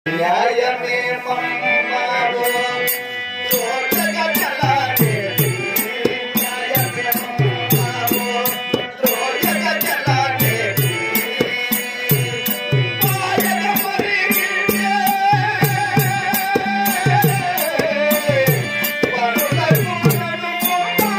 న్యాయమే మమ్మావో రోజగజలాడే న్యాయమే మమ్మావో రోజగజలాడే ఆయన మరిగితే పరులకు నడుమా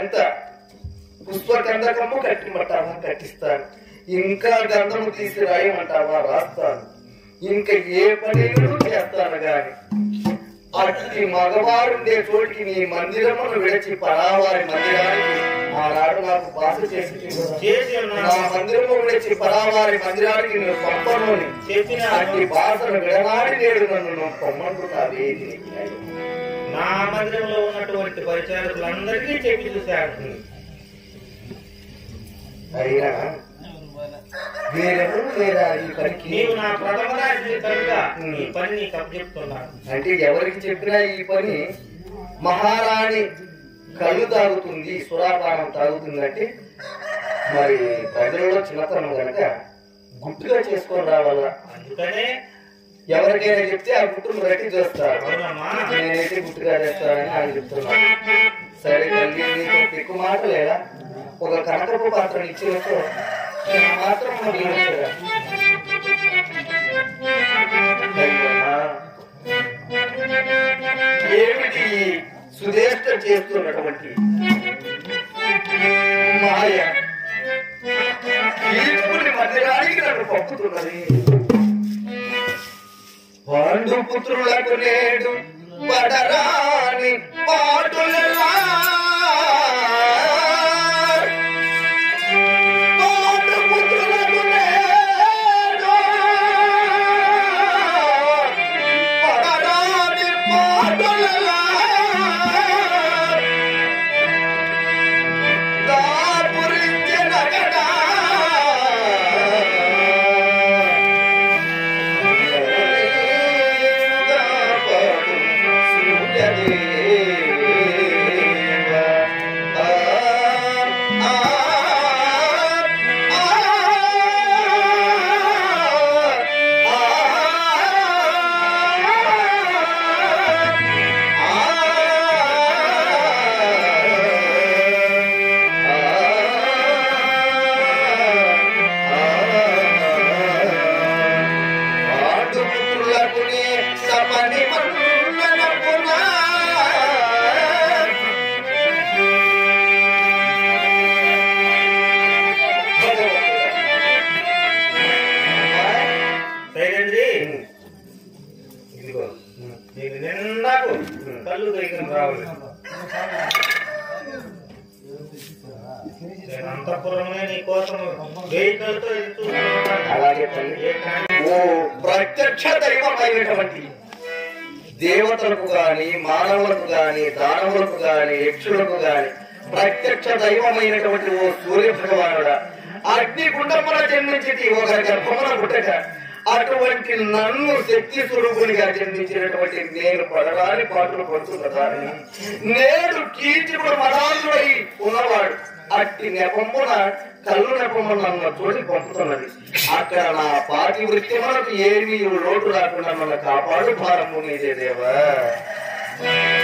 ఎంత పుష్పకందకము కట్టిమంటావా కట్టిస్తాను ఇంకా గంధము తీసి రాయమంటావా రాస్తాను ఇంకా ఏ పని చేస్తాను గాని అట్టి మగవారుండే చోటికి నీ మందిరమును విడిచి పరావారి మందిరానికి ఆనాడు నాకు బాధ చేసి చేసి నా ఉన్నాను మందిరము విడిచి పరావారి మందిరానికి నేను పంపనోని చెప్పిన అట్టి బాధను విడనాడి నేడు నన్ను నువ్వు పొమ్మంటున్నావే దీనికి న్యాయం. నా మందిరంలో ఉన్నటువంటి పరిచారకులందరికీ చెప్పి చూశాను అయినా వేరెవరు లేరా ఈ పనికి నీవు నా ప్రథమ రాజు కనుక ఈ పని నీకు అప్పచెప్తున్నాను అంటే ఎవరికి చెప్పినా ఈ పని మహారాణి కళ్ళు తాగుతుంది సురాపానం తాగుతుంది అంటే మరి ప్రజలలో చిన్నతనం కనుక గుట్టుగా చేసుకొని రావాలా అందుకనే ఎవరికైనా చెప్తే ఆ గుట్టును రెట్టి చేస్తారు అవునమ్మా నేనైతే గుట్టుగా చేస్తానని ఆయన చెప్తున్నాను సరే తల్లి నీకు ఎక్కువ మాట లేదా ఒక కనకపు పాత్ర ఇచ్చినప్పుడు నేను మాత్రం మరి ఏమంటారా? అయ్యమ్మా, ఏమిటి ఈ సుధేష్ట చేస్తున్నటువంటి మాయ ఈశ్వరుని మందిరానికి నన్ను పంపుతున్నది పాండు పుత్రులకు నేడు పడరాని పాటులలా పాండు పుత్రులకు నేడు పడరాని పాటులలా దాపురించెనగడా పాడుకులకునే సపని మన్ననపునా సైలేంద్రి ఇదిగో నీకు నిండాకు కళ్ళు దగ్గర రావాలి నేను అంతఃపురమే నీ కోసం వెహికల్తో ఎదుగుతూ ఉన్నాను. అలాగే తల్లి ఏ కానీ ఓ ప్రత్యక్ష దైవమైనటువంటి దేవతలకు గాని మానవులకు గాని దానవులకు గాని యక్షులకు గాని ప్రత్యక్ష దైవమైనటువంటి ఓ సూర్య భగవానుడా అగ్ని గుండమున జన్మించి ఒక గర్భమున పుట్టక అటువంటి నన్ను శక్తి స్వరూపునిగా జన్మించినటువంటి నేను పడరాని పాటలు పడుతున్న దానిని నేడు కీచుడు మదానుడై ఉన్నవాడు అట్టి నెపమున కళ్ళు నెపమున నన్ను చోటి పంపుతున్నది అక్కడ నా పాటి వృత్తిములకు ఏమీ లోటు రాకుండా నన్ను కాపాడు భారము నీదే దేవా